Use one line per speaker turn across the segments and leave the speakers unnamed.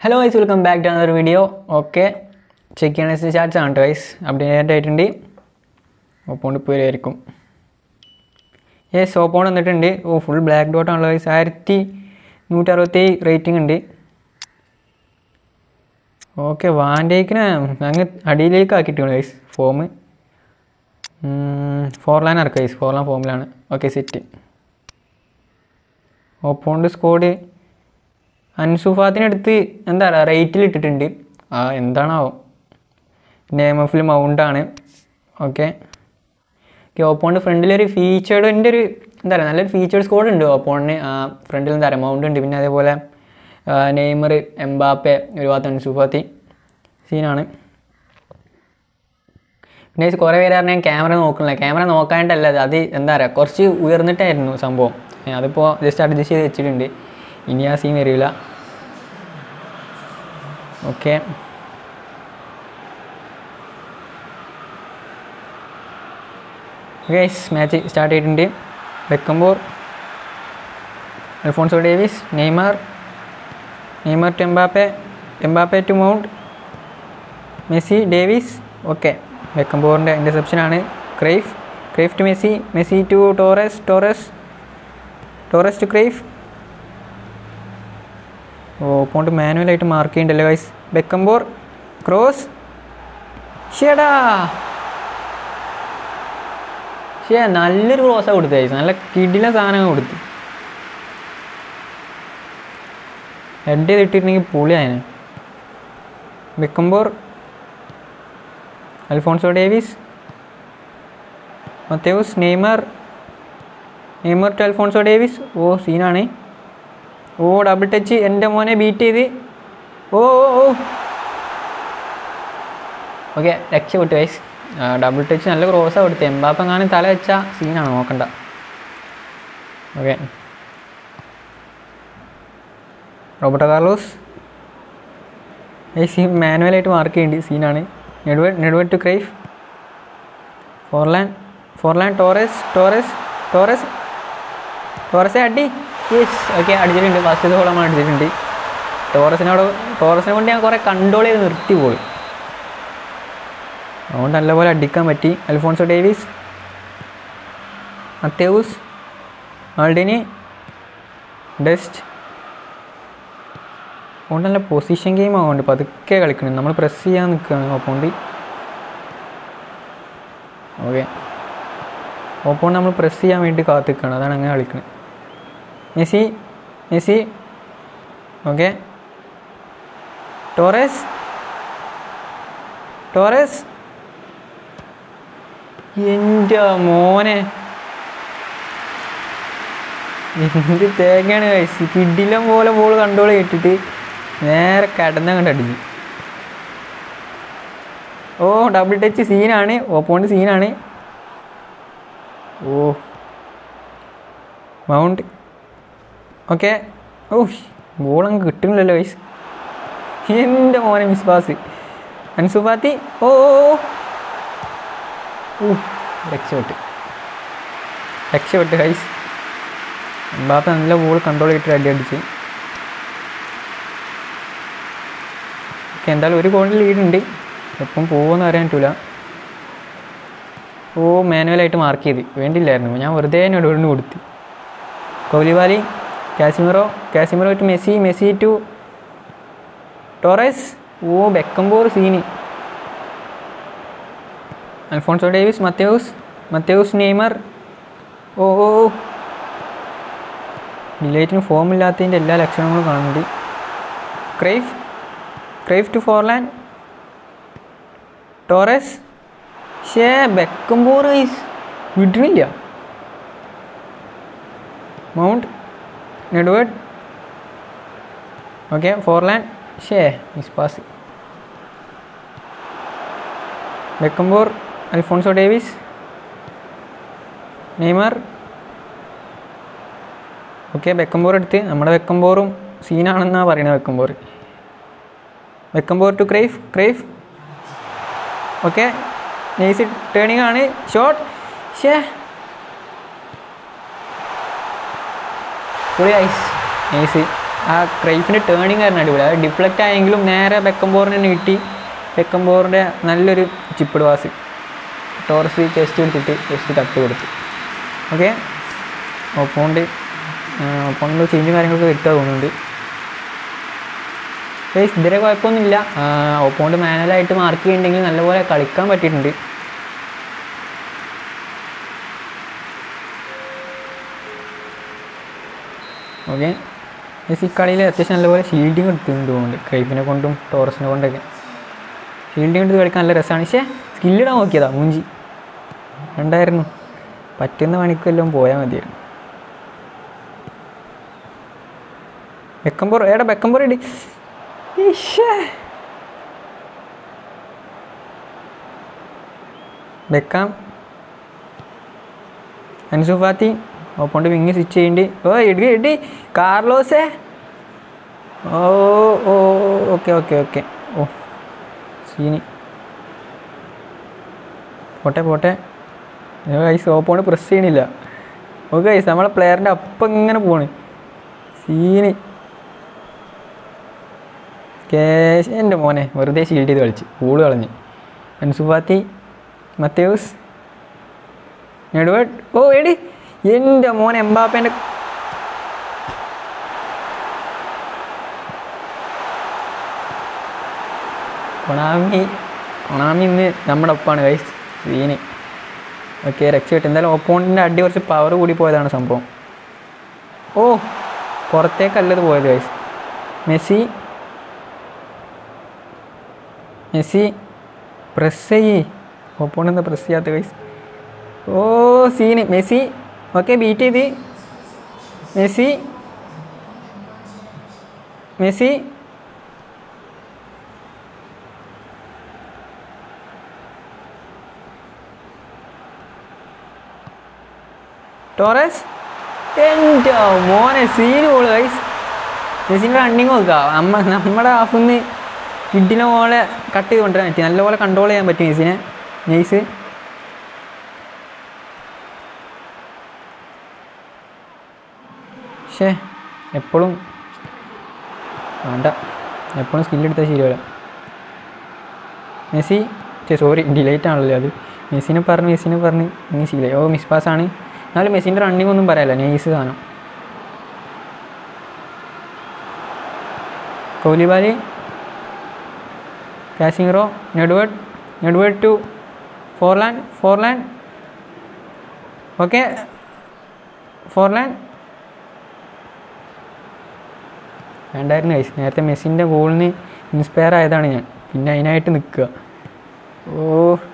Hello guys welcome back to another video okay check ചെയ്യണ charts ആണ് guys update ആയിട്ടുണ്ട് opponent ഇപ്പോൾ വരുമായിരിക്കും യെസ് ഓപ്പോണ്ട് വന്നിട്ടുണ്ട് ഓ ഫുൾ ബ്ലാക്ക് ഡോട്ട് ആണല്ലോ ഗൈസ് ആയിരത്തി നൂറ്റി അറുപത്തി റേറ്റിംഗ് ഉണ്ട് ഓക്കെ വാൻഡേക്കിന് അങ്ങ് അടിയിലേക്ക് ആക്കിയിട്ടുണ്ട് ഗൈസ് ഫോം ഫോർ ലൈൻ ഇറക്കുക ഗൈസ് ഫോർ ലൈൻ ഫോമിലാണ് ഓക്കെ സെറ്റ് ഓപ്പോണ്ട് സ്കോഡ് അൻസുഫാത്തിനടുത്ത് എന്താ പറയുക റേറ്റിൽ ഇട്ടിട്ടുണ്ട് ആ എന്താണാവോ പിന്നെ എം എഫിൽ മൗണ്ടാണ് ഓക്കെ ഓക്കെ ഓപ്പോണ്ട് ഫ്രണ്ടിലൊരു ഫീച്ചേർഡിൻ്റെ ഒരു എന്താ പറയുക നല്ലൊരു ഫീച്ചേഴ്സ് കോഡ് ഉണ്ട് ഓപ്പോണിന് ഫ്രണ്ടിൽ എന്താ പറയുക മൗണ്ട് ഉണ്ട് പിന്നെ അതേപോലെ നെയ്മർ എംബാപ്പെ ഒരു ഭാഗത്ത് അൻസുഫാത്തി സീനാണ് പിന്നെ ഇത് കുറേ പേര് പറഞ്ഞാൽ ക്യാമറ നോക്കണില്ല ക്യാമറ നോക്കാണ്ടല്ല അത് അത് എന്താ പറയുക കുറച്ച് ഉയർന്നിട്ടായിരുന്നു സംഭവം ഏ, അതിപ്പോൾ ജസ്റ്റ് അഡ്ജസ്റ്റ് ചെയ്ത് വെച്ചിട്ടുണ്ട് ഇനി ആ സീൻ വരില്ല ഓക്കെ ഗൈസ് മാച്ച് സ്റ്റാർട്ട് ചെയ്തിട്ടുണ്ട് വെക്കുമ്പോൾ Alphonso Davies Neymar Neymar to Mbappe Mbappe to Mount Messi Davies okay വെക്കംബോറിൻ്റെ ഇൻ്റർസെപ്ഷനാണ് Cruyff Cruyff to Messi Messi to Torres Torres Torres to Cruyff opponent മാനുവലായിട്ട് മാർക്ക് ചെയ്യണ്ടല്ലോ guys Beckenbauer cross ഷേടാ ഷേ നല്ലൊരു ക്രോസാണ് കൊടുത്തത് ഗൈസ് നല്ല കിടില സാധനം കൊടുത്തു ഹെഡ് ചെയ്തിട്ടിരുന്നെങ്കിൽ പൊളിയായനെ Beckenbauer Alphonso Davies Matthaus Neymar Neymar to Alphonso Davies ഓ സീനാണ് ഓ ഡബിൾ ടച്ച് എൻ്റെ മോനെ ബീറ്റ് ചെയ്ത് ഓ ഓ ഓ ഓക്കെ രക്ഷപ്പെട്ടു വൈസ് ഡബിൾ ടച്ച് നല്ല ക്രോസാണ് കൊടുത്തത് എംബാപ്പം കാണാൻ തല വെച്ച സീനാണ് നോക്കണ്ട ഓക്കെ റോബർട്ടോ കാർലോസ് ഈ സീൻ മാനുവലായിട്ട് മാർക്ക് ചെയ്യേണ്ടി സീനാണ് Nedved Nedved to Cruyff Forlan Forlan Torres Torres Torres ടോറസെ അടി യെസ് ഓക്കെ അടിച്ചിട്ടുണ്ട് ഫസ്റ്റ് ഗോളം അടിച്ചിട്ടുണ്ട് ടോറസിനോട് ടോറസിനെ കൊണ്ട് ഞാൻ കുറേ കൺട്രോൾ ചെയ്ത് നിർത്തി പോയി അതുകൊണ്ട് നല്ലപോലെ അടിക്കാൻ പറ്റി അൽഫോൺസോ ഡേവിസ് മത്തേവൂസ് ആൾഡിനി ഡസ്റ്റ് അതുകൊണ്ട് നല്ല പൊസിഷൻ ഗെയിം ആവുന്നുണ്ട് പതുക്കെ കളിക്കണം നമ്മൾ പ്രസ് ചെയ്യാൻ നിൽക്കുകയാണ് ഓപ്പോണ്ട് ഓക്കെ ഓപ്പോണ്ട് നമ്മൾ പ്രസ് ചെയ്യാൻ വേണ്ടി കാത്ത് നിൽക്കുകയാണ് അതാണ് അങ്ങനെ കളിക്കുന്നത് Messi Messi okay Torres Torres എൻ്റെ മോനെ എന്ത് തേങ്ങയാണ് കഴിച്ച് കിഡിലം പോലെ ബോൾ കൺട്രോൾ ചെയ്തിട്ട് നേരെ കിടന്ന കണ്ട് അടിച്ചു ഓ ഡബിൾ ടച്ച് സീനാണ് ഓപ്പോണ്ട് സീനാണ് ഓ മൗണ്ട് ഓക്കെ ഓ ബോളങ്ങ് കിട്ടുന്നില്ലല്ലോ വയസ്സ് എൻ്റെ മോനെ മിസ് പാസ് അൻസുഫാത്തി ഓ ഓ, ഓ. ഊ, രക്ഷപ്പെട്ട് രക്ഷപ്പെട്ട് ഹൈസ് ബാപ്പ നല്ല ബോൾ കൺട്രോൾ ചെയ്തിട്ട് അടി അടിച്ച് ഓക്കെ എന്തായാലും ഒരു ഗോളിൽ ലീഡുണ്ട് എപ്പം പോകുമെന്ന് അറിയാൻ പറ്റില്ല ഓ മാനുവലായിട്ട് മാർക്ക് ചെയ്ത് വേണ്ടില്ലായിരുന്നു ഞാൻ വെറുതെ നെടുവിന് കൊടുത്തു Koulibaly Casemiro Casemiro to Messi Messi to Torres ഓ ബെക്കംബോർ സീനി Alphonso Davies Matthaus Matthaus Neymar ഓ ഓ ഓ ഡിലേറ്റിന് ഫോം ഇല്ലാത്തതിൻ്റെ എല്ലാ ലക്ഷണങ്ങളും കാണുന്നുണ്ട് Cruyff Cruyff to Forlan Torres ഷേ ബെക്കംബോർ ഐസ് വിടണില്ല മൗണ്ട് നെഡ്വേഡ് ഓക്കെ ഫോർലാൻഡ് ഷേ miss pass Beckenbauer Alphonso Davies Neymar okay Beckenbauer എടുത്ത് നമ്മുടെ വെക്കംബോറും സീനാണെന്നാണ് പറയുന്നത് Beckenbauer Beckenbauer to Cruyff Cruyff okay nice turning ആണ് ഷോട്ട് ഷേ പൊളി ഐസ് നെയ്സ് ആ ക്രൈഫിൻ്റെ ടേണിങ് കാരണം അടിപൊളി അത് ഡിഫ്ലക്റ്റ് ആയെങ്കിലും നേരെ ബെക്കംബോറിന് തന്നെ കിട്ടി ബെക്കംബോറിൻ്റെ നല്ലൊരു ചിപ്പിഡ് വാസ് ടോറസ് ചെസ്റ്റ് എടുത്തിട്ട് ചെസ്റ്റ് തട്ട് കൊടുത്തു ഓക്കെ ഒപ്പോണ്ട് ഒപ്പോണ്ട് ചേഞ്ചും കാര്യങ്ങളൊക്കെ വരുത്താൻ തോന്നുന്നുണ്ട് ഗൈസ് ഇതുവരെ കുഴപ്പമൊന്നുമില്ല ഒപ്പോണ്ട് മാനുവലായിട്ട് മാർക്ക് ചെയ്യുന്നുണ്ടെങ്കിൽ നല്ലപോലെ കളിക്കാൻ പറ്റിയിട്ടുണ്ട് ഓക്കെ ഈ കളിയിൽ അത്യാവശ്യം നല്ലപോലെ ഷീൽഡിങ് എടുത്തിട്ടുണ്ട് തോന്നുന്നുണ്ട് ക്രൈഫിനെ കൊണ്ടും ടോറസിനെ കൊണ്ടൊക്കെ ഷീൽഡിങ് എടുത്ത് കളിക്കാൻ നല്ല രസമാണ് പക്ഷേ സ്കില്ലിടാൻ നോക്കിയതാ മൂഞ്ചി ഉണ്ടായിരുന്നു പറ്റുന്ന പണിക്ക് വല്ലതും പോയാൽ മതിയായിരുന്നു ബെക്കംബോർ ഏടാ ബെക്കംബോർ ഇടി ഇശ്ശേ. ബെക്കാം Ansu Fati opponent wing switch ചെയ്യണ്ടി ഓ ഇടി ഇടി കാർലോസേ ഓ ഓ ഓക്കെ ഓക്കെ ഓക്കെ ഓ സീനി പോട്ടെ പോട്ടെ ഗൈസ് ഓപ്പോണ്ട് പ്രസ് ചെയ്യണില്ല ഓക്കെ ഗൈസ് നമ്മളെ പ്ലെയറിൻ്റെ അപ്പം ഇങ്ങനെ പോണ് സീന് കേശ് എൻ്റെ മോനെ വെറുതെ ഷീൽഡ് ചെയ്ത് കളിച്ച് കൂള് കളഞ്ഞ് അൻസുഫാത്തി മത്തേവസ് നെടുവേഡ് ഓ എടി എൻ്റെ മോനെ എംബാപ്പേൻ്റെ കൊണാമി കൊണാമി ഇന്ന് നമ്മുടെ ഒപ്പാണ് കൈസ് സീന് ഓക്കെ രക്ഷപ്പെട്ടു എന്തായാലും ഓപ്പോണൻറ്റിൻ്റെ അടി കുറച്ച് പവർ കൂടി പോയതാണ് സംഭവം ഓ പുറത്തേക്കല്ലത് പോയത് കൈസ് മെസ്സി മെസ്സി പ്രസ് ചെയ്യ് ഓപ്പോണെന്താ പ്രസ് ചെയ്യാത്ത കൈസ് ഓ സീന് മെസ്സി ഓക്കെ ബീറ്റ് ചെയ്ത് മെസ്സി മെസ്സി ടോറസ് എൻ്റെ മോനെ സീന് പോള് ഗൈസ് മെസ്സിൻ്റെ റണ്ണിങ് നോക്കുക നമ്മ നമ്മുടെ ഹാഫിൽ നിന്ന് കിഡിനെ പോലെ കട്ട് ചെയ്ത് കൊണ്ടുവരാൻ പറ്റി നല്ലപോലെ കൺട്രോൾ ചെയ്യാൻ പറ്റും മെസ്സിനെ നെയ്സ് പക്ഷേ എപ്പോഴും വേണ്ട എപ്പോഴും സ്കില്ലെടുത്താൽ ശരിയാവില്ല മെസ്സി ചേ സോറി ഡിലേറ്റ് ആണല്ലോ അത് മെസ്സിനെ പറഞ്ഞ് മെസ്സിനെ പറഞ്ഞ് ഇനി ശീലമായി ഓ മിസ് പാസ്സാണ് എന്നാലും മെസ്സിൻ്റെ റണ്ണിങ് ഒന്നും പറയാല്ല നെയ്സ് സാധനം Koulibaly Casemiro Nedved Nedved to Forlan Forlan okay Forlan വേണ്ടായിരുന്നു ഗൈസ് നേരത്തെ മെസ്സിൻ്റെ ഗോളിന് ഇൻസ്പയർ ആയതാണ് ഞാൻ പിന്നെ അതിനായിട്ട് നിൽക്കുക ഓ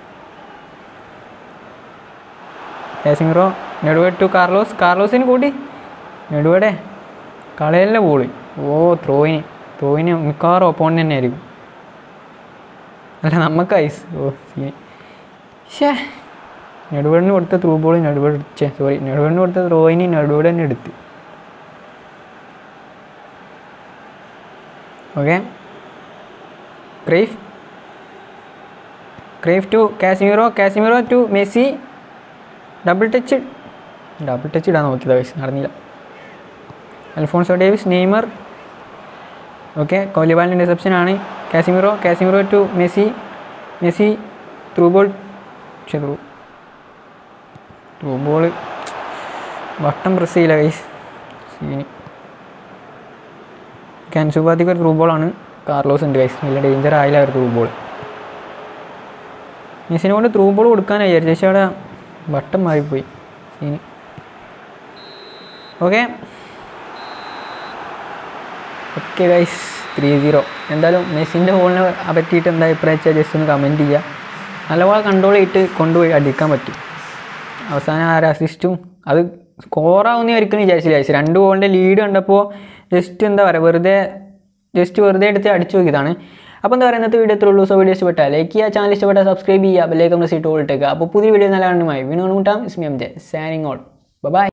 കാസിംഗ്രോ നെഡ്വേഡ് ടു കാർലോസ് കാർലോസിന് കൂടി നെഡ്വേഡേ കളയലിൻ്റെ ബോള് ഓ ത്രോയിന് ത്രോയിന് മിക്കവാറും ഒപ്പോണ്ട് തന്നെ ആയിരിക്കും അല്ല നമുക്ക് ഐസ് ഓ സീൻ ഷേ നെടുവേടിന് കൊടുത്ത ത്രൂ ബോൾ നെടുവേഡ് ഛേ സോറി നെടുവേടിന് കൊടുത്ത ത്രോയിന് നെടുവേഡ് തന്നെ എടുത്ത് okay Cruyff Cruyff to Casemiro Casemiro to Messi double touch double touch ഇടാൻ നോക്കിയതാ വയസ്സ് നടന്നില്ല അൽഫോൺസോ ഡേവിസ് നെയ്മർ ഓക്കെ കോഹ്ലിബാലിൻ്റെ റിസപ്ഷൻ ആണ് Casemiro Casemiro to Messi Messi through ball പക്ഷേ ത്രൂ ത്രൂ ബോൾ വട്ടം പ്രസ് ചെയ്യില്ല കൈസ് സീനി ക്യാൻസുബാദിക്ക് ഒരു ത്രൂ ബോളാണ് കാർലോസ് ഉണ്ട് കൈസ് വലിയ ഡേഞ്ചർ ആയില്ല ഒരു ത്രൂ ബോൾ മെസ്സിനെ കൊണ്ട് ത്രൂ ബോൾ കൊടുക്കാനായി വിചാരിച്ചു പക്ഷേ അവിടെ വട്ടം മാറിപ്പോയി scene okay okay guys three zero എന്തായാലും മെസ്സിൻ്റെ ബോളിനെ പറ്റിയിട്ട് എന്താ അഭിപ്രായം വെച്ചാൽ ജസ്റ്റ് ഒന്ന് കമൻറ്റ് ചെയ്യുക നല്ലപോലെ കൺട്രോൾ ചെയ്തിട്ട് കൊണ്ടുപോയി അടിക്കാൻ പറ്റും അവസാനം ആ ഒരു അസിസ്റ്റും അത് സ്കോറാവുന്ന ഒരിക്കലും വിചാരിച്ചില്ല ഗൈസ് രണ്ട് ഗോളിൻ്റെ ലീഡ് കണ്ടപ്പോൾ ജസ്റ്റ് എന്താ പറയുക വെറുതെ ജസ്റ്റ് വെറുതെ എടുത്ത് അടിച്ചു നോക്കിയതാണ് അപ്പോൾ എന്താ പറയുക ഇന്നത്തെ വീഡിയോ എത്ര ഉള്ളൂ സോ വീഡിയോ ഇഷ്ടപ്പെട്ടാൽ ലൈക്ക് ചെയ്യുക ചാനൽ ഇഷ്ടപ്പെട്ടാൽ സബ്സ്ക്രൈബ് ചെയ്യുക ബെല്ലേക്ക് നമ്മൾ സീറ്റ് ഹോൾട്ടേക്കുക അപ്പോൾ പുതിയ വീഡിയോ നല്ല കാണുമായി വീണ്ടും കാണുമുട്ടാം ഇസ്മി M J signing all by